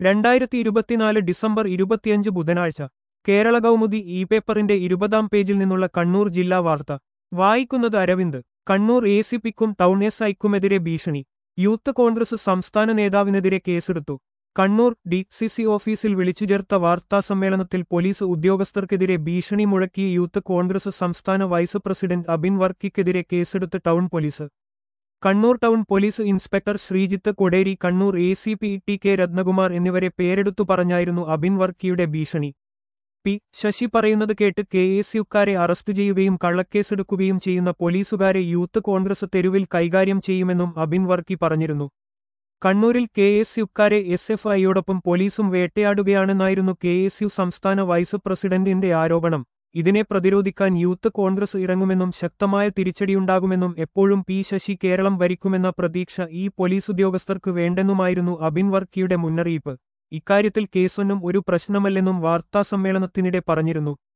രണ്ടായിരത്തി ഇരുപത്തിനാല് ഡിസംബർ ഇരുപത്തിയഞ്ച് ബുധനാഴ്ച കേരള കൗമുദി ഇ പേപ്പറിന്റെ ഇരുപതാം പേജിൽ നിന്നുള്ള കണ്ണൂർ ജില്ലാ വാർത്ത വായിക്കുന്നത് അരവിന്ദ് കണ്ണൂർ എ സി പിക്കും ടൗൺ എസ് ഐക്കുമെതിരെ ഭീഷണി യൂത്ത് കോൺഗ്രസ് സംസ്ഥാന നേതാവിനെതിരെ കേസെടുത്തു കണ്ണൂർ ഡി സി സി ഓഫീസിൽ വിളിച്ചു ചേർത്ത വാർത്താസമ്മേളനത്തിൽ പോലീസ് ഉദ്യോഗസ്ഥർക്കെതിരെ ഭീഷണി മുഴക്കിയ യൂത്ത് കോൺഗ്രസ് സംസ്ഥാന വൈസ് പ്രസിഡന്റ് അബിൻ വർക്കിക്കെതിരെ കേസെടുത്ത് town police Kannur town police inspector Sreejith Kodery Kannur A C P T K Ratnakumar എന്നിവരെ പേരെടുത്തു പറഞ്ഞായിരുന്നു അബിൻ വർക്കിയുടെ ഭീഷണി പി ശശി പറയുന്നത് കേട്ട് കെ എസ് യുക്കാരെ അറസ്റ്റ് ചെയ്യുകയും കള്ളക്കേസെടുക്കുകയും ചെയ്യുന്ന പോലീസുകാരെ യൂത്ത് കോൺഗ്രസ് തെരുവിൽ കൈകാര്യം ചെയ്യുമെന്നും അബിൻ വർക്കി പറഞ്ഞിരുന്നു കണ്ണൂരിൽ കെ എസ് യുക്കാരെ എസ് എഫ് ഐയോടൊപ്പം പോലീസും വേട്ടയാടുകയാണെന്നായിരുന്നു കെ എസ് യു സംസ്ഥാന വൈസ് പ്രസിഡന്റിന്റെ ആരോപണം ഇതിനെ പ്രതിരോധിക്കാൻ യൂത്ത് കോൺഗ്രസ് ഇറങ്ങുമെന്നും ശക്തമായ തിരിച്ചടിയുണ്ടാകുമെന്നും എപ്പോഴും പി ശശി കേരളം ഭരിക്കുമെന്ന പ്രതീക്ഷ ഈ പോലീസ് ഉദ്യോഗസ്ഥർക്ക് വേണ്ടെന്നുമായിരുന്നു അബിൻ വർക്കിയുടെ മുന്നറിയിപ്പ് ഇക്കാര്യത്തിൽ കേസൊന്നും ഒരു പ്രശ്നമല്ലെന്നും വാർത്താസമ്മേളനത്തിനിടെ പറഞ്ഞിരുന്നു